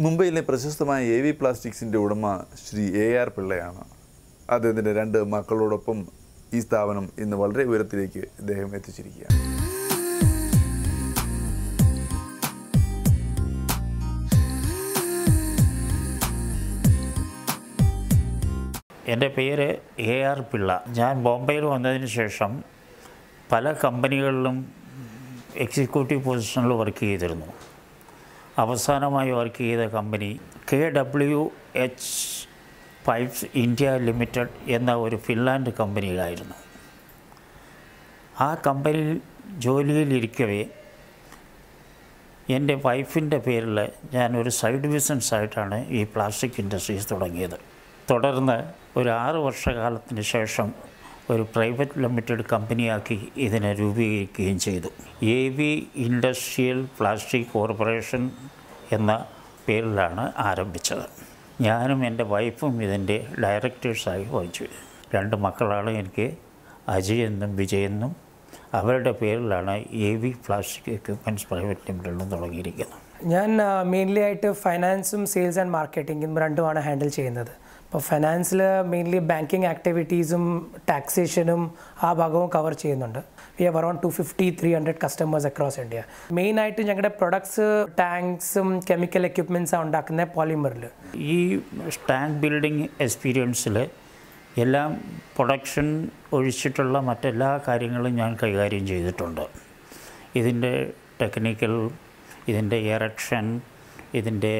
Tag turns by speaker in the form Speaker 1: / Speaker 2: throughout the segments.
Speaker 1: മുംബൈയിലെ പ്രശസ്തമായ A V പ്ലാസ്റ്റിക്സിൻ്റെ ഉടമ ശ്രീ എ ആർ പിള്ളയാണ് അദ്ദേഹത്തിൻ്റെ രണ്ട് മക്കളോടൊപ്പം ഈ സ്ഥാപനം ഇന്ന് വളരെ ഉയരത്തിലേക്ക് ഇദ്ദേഹം എത്തിച്ചിരിക്കുകയാണ്
Speaker 2: എൻ്റെ പേര് എ ആർ പിള്ള ഞാൻ ബോംബെയിൽ വന്നതിന് ശേഷം പല കമ്പനികളിലും എക്സിക്യൂട്ടീവ് പൊസിഷനിൽ വർക്ക് ചെയ്തിരുന്നു അവസാനമായി വർക്ക് ചെയ്ത company K W H pipes India limited എന്ന ഒരു ഫിൻലാൻഡ് കമ്പനിയിലായിരുന്നു ആ കമ്പനിയിൽ ജോലിയിലിരിക്കവേ എൻ്റെ വൈഫിൻ്റെ പേരിൽ ഞാനൊരു സൈഡ് ബിസിനസ് ആയിട്ടാണ് ഈ പ്ലാസ്റ്റിക് ഇൻഡസ്ട്രീസ് തുടങ്ങിയത് തുടർന്ന് ഒരു ആറ് വർഷകാലത്തിന് ശേഷം ഒരു പ്രൈവറ്റ് ലിമിറ്റഡ് കമ്പനിയാക്കി ഇതിനെ രൂപീകരിക്കുകയും ചെയ്തു A V industrial plastic corporation എന്ന പേരിലാണ് ആരംഭിച്ചത് ഞാനും എൻ്റെ വൈഫും ഇതിൻ്റെ ഡയറക്ടേഴ്സായി വഹിച്ചു രണ്ട് മക്കളാണ് എനിക്ക് അജയ് എന്നും വിജയ് എന്നും അവരുടെ പേരിലാണ് A V plastic equipments private ലിമിറ്റഡിലും തുടങ്ങിയിരിക്കുന്നത്
Speaker 3: ഞാൻ മെയിൻലി ആയിട്ട് ഫൈനാൻസും സെയിൽസ് ആൻഡ് മാർക്കറ്റിംഗും രണ്ടുമാണ് ഹാൻഡിൽ ചെയ്യുന്നത് അപ്പോൾ ഫൈനാൻസിൽ മെയിൻലി ബാങ്കിങ് ആക്ടിവിറ്റീസും ടാക്സേഷനും ആ ഭാഗവും കവർ ചെയ്യുന്നുണ്ട് we have around two fifty three hundred customers across India മെയിനായിട്ട് ഞങ്ങളുടെ പ്രൊഡക്ട്സ് ടാങ്ക്സും കെമിക്കൽ എക്യുപ്മെൻറ്റ്സാണ് ഉണ്ടാക്കുന്നത് പോളിമറിൽ
Speaker 2: ഈ ടാങ്ക് ബിൽഡിംഗ് എക്സ്പീരിയൻസിൽ എല്ലാം പ്രൊഡക്ഷൻ ഒഴിച്ചിട്ടുള്ള മറ്റെല്ലാ കാര്യങ്ങളും ഞാൻ കൈകാര്യം ചെയ്തിട്ടുണ്ട് ഇതിൻ്റെ ടെക്നിക്കൽ ഇതിൻ്റെ എറക്ഷൻ ഇതിൻ്റെ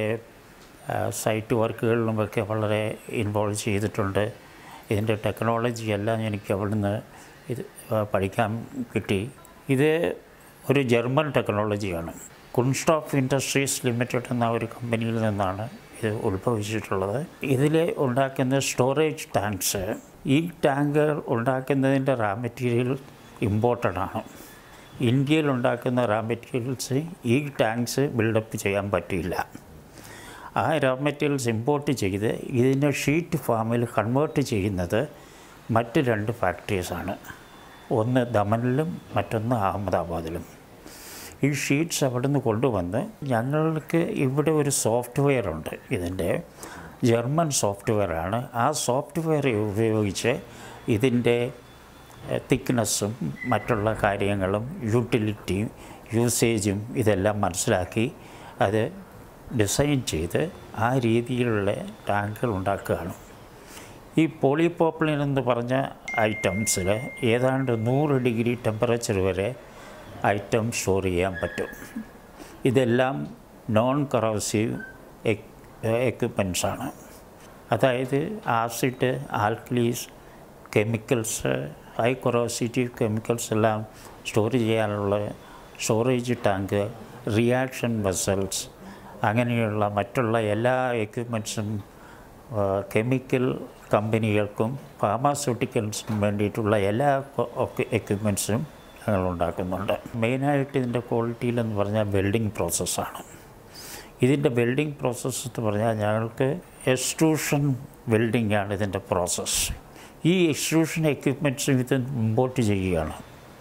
Speaker 2: സൈറ്റ് വർക്കുകളിലുമൊക്കെ വളരെ ഇൻവോൾവ് ചെയ്തിട്ടുണ്ട് ഇതിൻ്റെ ടെക്നോളജി എല്ലാം എനിക്ക് അവിടുന്ന് ഇത് പഠിക്കാൻ കിട്ടി ഇത് ഒരു ജർമ്മൻ ടെക്നോളജിയാണ് കുൺസ്റ്റോഫ് ഇൻഡസ്ട്രീസ് ലിമിറ്റഡ് എന്ന ഒരു കമ്പനിയിൽ നിന്നാണ് ഇത് ഉത്ഭവിച്ചിട്ടുള്ളത് ഇതിൽ ഉണ്ടാക്കുന്ന സ്റ്റോറേജ് ടാങ്ക്സ് ഈ ടാങ്കുകൾ ഉണ്ടാക്കുന്നതിൻ്റെ റാ മെറ്റീരിയൽ ഇമ്പോർട്ടഡ് ആണ് ഇന്ത്യയിൽ ഉണ്ടാക്കുന്ന റാ മെറ്റീരിയൽസ് ഈ ടാങ്ക്സ് ബിൽഡപ്പ് ചെയ്യാൻ പറ്റില്ല ആ റാ മെറ്റീരിയൽസ് ഇമ്പോർട്ട് ചെയ്ത് ഇതിനെ ഷീറ്റ് ഫാമിൽ കൺവേർട്ട് ചെയ്യുന്നത് മറ്റ് രണ്ട് ഫാക്ടറീസാണ് ഒന്ന് ദമനിലും മറ്റൊന്ന് അഹമ്മദാബാദിലും ഈ ഷീറ്റ്സ് അവിടെ നിന്ന് കൊണ്ടുവന്ന് ഞങ്ങൾക്ക് ഇവിടെ ഒരു സോഫ്റ്റ്വെയർ ഉണ്ട് ഇതിൻ്റെ ജർമ്മൻ സോഫ്റ്റ്വെയറാണ് ആ സോഫ്റ്റ്വെയർ ഉപയോഗിച്ച് ഇതിൻ്റെ തിക്നെസ്സും മറ്റുള്ള കാര്യങ്ങളും യൂട്ടിലിറ്റിയും യൂസേജും ഇതെല്ലാം മനസ്സിലാക്കി അത് ഡിസൈൻ ചെയ്ത് ആ രീതിയിലുള്ള ടാങ്കുകൾ ഉണ്ടാക്കുകയാണ് ഈ പോളിപോപ്ലിൻ എന്ന് പറഞ്ഞ ഐറ്റംസിൽ ഏതാണ്ട് നൂറ് ഡിഗ്രി ടെമ്പറേച്ചർ വരെ ഐറ്റം സ്റ്റോർ ചെയ്യാൻ പറ്റും ഇതെല്ലാം നോൺ കറോസീവ് എക്യുപ്മെൻസാണ് അതായത് acid alkalies chemicals high corrosive chemicals എല്ലാം സ്റ്റോർ ചെയ്യാനുള്ള സ്റ്റോറേജ് ടാങ്ക് റിയാക്ഷൻ വെസൽസ് അങ്ങനെയുള്ള മറ്റുള്ള എല്ലാ എക്യുപ്മെൻസും കെമിക്കൽ കമ്പനികൾക്കും ഫാർമാസ്യൂട്ടിക്കൽസിനും വേണ്ടിയിട്ടുള്ള എല്ലാ എക്യുപ്മെൻസും ഞങ്ങൾ ഉണ്ടാക്കുന്നുണ്ട് മെയിനായിട്ട് ഇതിൻ്റെ ക്വാളിറ്റിയിലെന്ന് പറഞ്ഞാൽ വെൽഡിംഗ് പ്രോസസ്സാണ് ഇതിൻ്റെ വെൽഡിംഗ് പ്രോസസ്സ് എന്ന് പറഞ്ഞാൽ ഞങ്ങൾക്ക് എക്സ്ട്രൂഷൻ വെൽഡിംഗ് ആണ് ഇതിൻ്റെ പ്രോസസ്സ് ഈ എക്സ്ട്രൂഷൻ എക്യുപ്മെൻറ്റ്സും ഇത് ഇമ്പോർട്ട് ചെയ്യുകയാണ്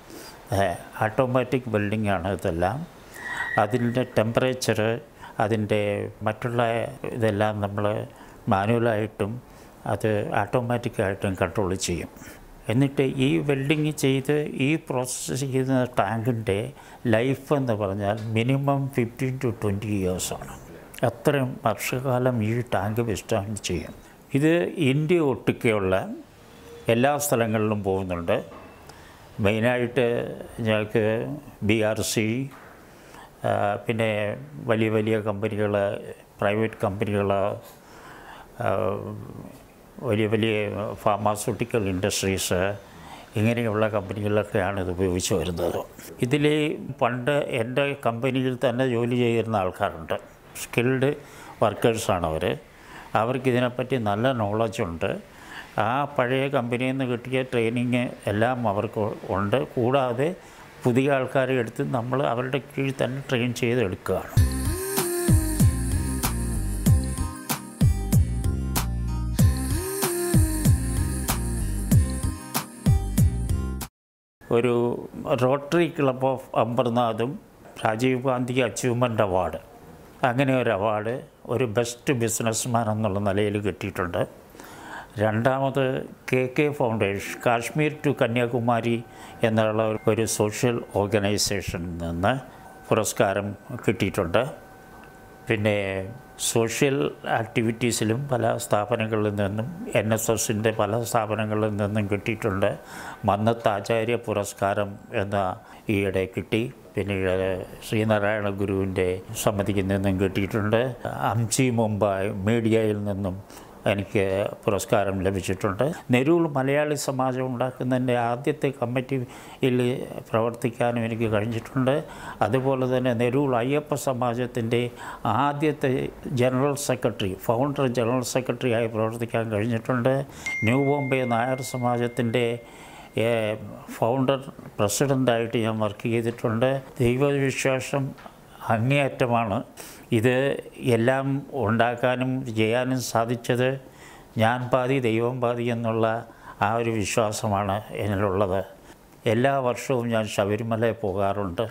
Speaker 2: ഓട്ടോമാറ്റിക് വെൽഡിംഗ് ആണ് ഇതെല്ലാം അതിൻ്റെ ടെമ്പറേച്ചർ അതിൻ്റെ മറ്റുള്ള ഇതെല്ലാം നമ്മൾ മാനുവലായിട്ടും അത് ഓട്ടോമാറ്റിക്കായിട്ടും കൺട്രോൾ ചെയ്യും എന്നിട്ട് ഈ വെൽഡിങ് ചെയ്ത് ഈ പ്രോസസ്സ് ചെയ്യുന്ന ടാങ്കിൻ്റെ ലൈഫ് എന്ന് പറഞ്ഞാൽ മിനിമം ഫിഫ്റ്റീൻ ടു ട്വൻറ്റി ഇയേഴ്സാണ് അത്രയും വർഷകാലം ഈ ടാങ്ക് വിസ്റ്റാൻഡ് ചെയ്യും ഇത് ഇന്ത്യ ഒട്ടുക്കെയുള്ള എല്ലാ സ്ഥലങ്ങളിലും പോകുന്നുണ്ട് മെയിനായിട്ട് ഞങ്ങൾക്ക് ബി ആർ സി പിന്നെ വലിയ വലിയ കമ്പനികൾ പ്രൈവറ്റ് കമ്പനികൾ വലിയ വലിയ ഫാർമാസ്യൂട്ടിക്കൽ ഇൻഡസ്ട്രീസ് ഇങ്ങനെയുള്ള കമ്പനികളിലൊക്കെയാണ് ഇത് ഉപയോഗിച്ച് വരുന്നത് ഇതിൽ പണ്ട് എൻ്റെ കമ്പനിയിൽ തന്നെ ജോലി ചെയ്തിരുന്ന ആൾക്കാരുണ്ട് സ്കിൽഡ് വർക്കേഴ്സാണ് അവർ അവർക്ക് ഇതിനെപ്പറ്റി നല്ല നോളജുണ്ട് ആ പഴയ കമ്പനിയിൽ നിന്ന് കിട്ടിയ ട്രെയിനിങ് എല്ലാം അവർക്ക് ഉണ്ട് കൂടാതെ പുതിയ ആൾക്കാരെ എടുത്ത് നമ്മൾ അവരുടെ കീഴിൽ തന്നെ ട്രെയിൻ ചെയ്ത് എടുക്കുകയാണ് ഒരു റോട്ടറി ക്ലബ് ഓഫ് അംബർനാഥും രാജീവ് ഗാന്ധി അച്ചീവ്മെൻ്റ് അവാർഡ് അങ്ങനെ ഒരു അവാർഡ് ഒരു ബെസ്റ്റ് ബിസിനസ്മാൻ എന്നുള്ള നിലയിൽ കിട്ടിയിട്ടുണ്ട് രണ്ടാമത് K K foundation Kashmir to Kanyakumari എന്നുള്ള ഒരു സോഷ്യൽ ഓർഗനൈസേഷനിൽ നിന്ന് പുരസ്കാരം കിട്ടിയിട്ടുണ്ട് പിന്നെ സോഷ്യൽ ആക്ടിവിറ്റീസിലും പല സ്ഥാപനങ്ങളിൽ നിന്നും എൻ എസ് എസിൻ്റെ പല സ്ഥാപനങ്ങളിൽ നിന്നും കിട്ടിയിട്ടുണ്ട് മന്നത്ത് ആചാര്യ പുരസ്കാരം എന്ന ഈയിടെ കിട്ടി പിന്നീട് ശ്രീനാരായണ ഗുരുവിൻ്റെ സമിതിയിൽ നിന്നും കിട്ടിയിട്ടുണ്ട് അംചി മുംബൈ മീഡിയയിൽ നിന്നും എനിക്ക് പുരസ്കാരം ലഭിച്ചിട്ടുണ്ട് നെരൂൾ മലയാളി സമാജം ഉണ്ടാക്കുന്നതിൻ്റെ ആദ്യത്തെ കമ്മിറ്റിയിൽ പ്രവർത്തിക്കാനും എനിക്ക് കഴിഞ്ഞിട്ടുണ്ട് അതുപോലെ തന്നെ നെരൂൾ അയ്യപ്പ സമാജത്തിൻ്റെ ആദ്യത്തെ general secretary founder general secretary ആയി പ്രവർത്തിക്കാൻ കഴിഞ്ഞിട്ടുണ്ട് ന്യൂ ബോംബെ നായർ സമാജത്തിൻ്റെ ഏഹ്, ഫൗണ്ടർ പ്രസിഡൻ്റായിട്ട് ഞാൻ വർക്ക് ചെയ്തിട്ടുണ്ട് ദൈവവിശ്വാസം അങ്ങേയറ്റമാണ് ഇത് എല്ലാം ഉണ്ടാക്കാനും ചെയ്യാനും സാധിച്ചത് ഞാൻ പാതി ദൈവം പാതി എന്നുള്ള ആ ഒരു വിശ്വാസമാണ് എന്നിലുള്ളത് എല്ലാ വർഷവും ഞാൻ ശബരിമല പോകാറുണ്ട്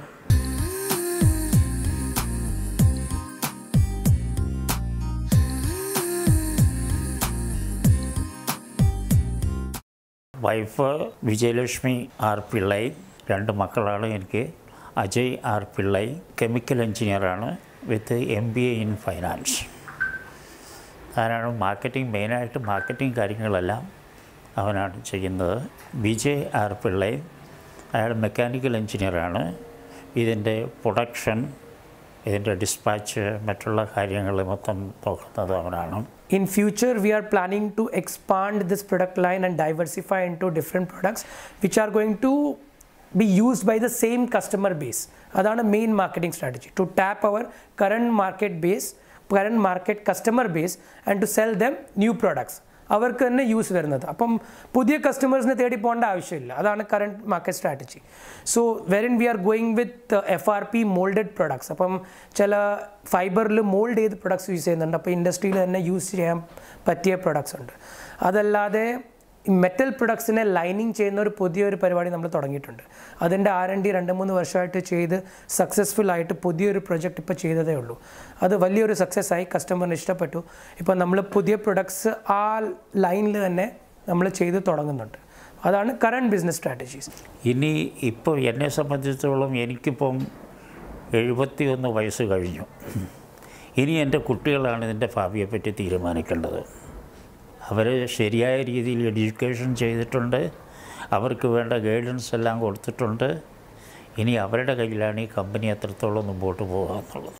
Speaker 2: വൈഫ് വിജയലക്ഷ്മി ആർ പിള്ളൈ രണ്ട് മക്കളാണ് എനിക്ക് അജയ് ആർ പിള്ളൈ കെമിക്കൽ എഞ്ചിനീയറാണ് with M B A in finance അവനാണ് മാർക്കറ്റിംഗ് മെയിനായിട്ട് മാർക്കറ്റിംഗ് കാര്യങ്ങളെല്ലാം അവനാണ് ചെയ്യുന്നത് വിജയ് ആർ പിള്ളൈ അയാൾ മെക്കാനിക്കൽ എഞ്ചിനീയറാണ് ഇതിൻ്റെ പ്രൊഡക്ഷൻ ഇതിൻ്റെ ഡിസ്പാച്ച് മറ്റുള്ള കാര്യങ്ങൾ മൊത്തം നോക്കുന്നത് അവനാണ്
Speaker 3: In future, we are planning to expand this product line and diversify into different products which are going to be used by the same customer base. അതാണ് main marketing strategy to tap our current market base current market customer base and to sell them new products അവർക്ക് തന്നെ use വരുന്നത് അപ്പം പുതിയ കസ്റ്റമേഴ്സിനെ തേടി പോകേണ്ട ആവശ്യമില്ല അതാണ് current market strategy so when we are going with F R P moulded products അപ്പം ചില ഫൈബറിൽ മോൾഡ് ചെയ്ത് പ്രൊഡക്ട്സ് യൂസ് ചെയ്യുന്നുണ്ട് അപ്പോൾ ഇൻഡസ്ട്രിയിൽ തന്നെ യൂസ് ചെയ്യാൻ പറ്റിയ പ്രൊഡക്ട്സ് ഉണ്ട് അതല്ലാതെ മെറ്റൽ പ്രൊഡക്ട്സിനെ ലൈനിങ് ചെയ്യുന്ന ഒരു പുതിയൊരു പരിപാടി നമ്മൾ തുടങ്ങിയിട്ടുണ്ട് അതിൻ്റെ ആർ എൻ ഡി രണ്ട് മൂന്ന് വർഷമായിട്ട് ചെയ്ത് സക്സസ്ഫുൾ ആയിട്ട് പുതിയൊരു പ്രൊജക്റ്റ് ഇപ്പോൾ ചെയ്തതേ ഉള്ളൂ അത് വലിയൊരു സക്സസ് ആയി കസ്റ്റമറിന് ഇഷ്ടപ്പെട്ടു ഇപ്പോൾ നമ്മൾ പുതിയ പ്രൊഡക്ട്സ് ആ ലൈനിൽ തന്നെ നമ്മൾ ചെയ്ത് തുടങ്ങുന്നുണ്ട് അതാണ് കറണ്ട് ബിസിനസ് സ്ട്രാറ്റജീസ്
Speaker 2: ഇനി ഇപ്പോൾ എന്നെ സംബന്ധിച്ചിടത്തോളം എനിക്കിപ്പം എഴുപത്തിയൊന്ന് വയസ്സ് കഴിഞ്ഞു ഇനി എൻ്റെ കുട്ടികളാണ് ഇതിൻ്റെ ഭാവിയെപ്പറ്റി തീരുമാനിക്കേണ്ടത് അവർ ശരിയായ രീതിയിൽ എഡ്യൂക്കേഷൻ ചെയ്തിട്ടുണ്ട് അവർക്ക് വേണ്ട ഗൈഡൻസ് എല്ലാം കൊടുത്തിട്ടുണ്ട് ഇനി അവരുടെ കയ്യിലാണ് ഈ കമ്പനി എത്രത്തോളം മുമ്പോട്ട് പോകുക എന്നുള്ളത്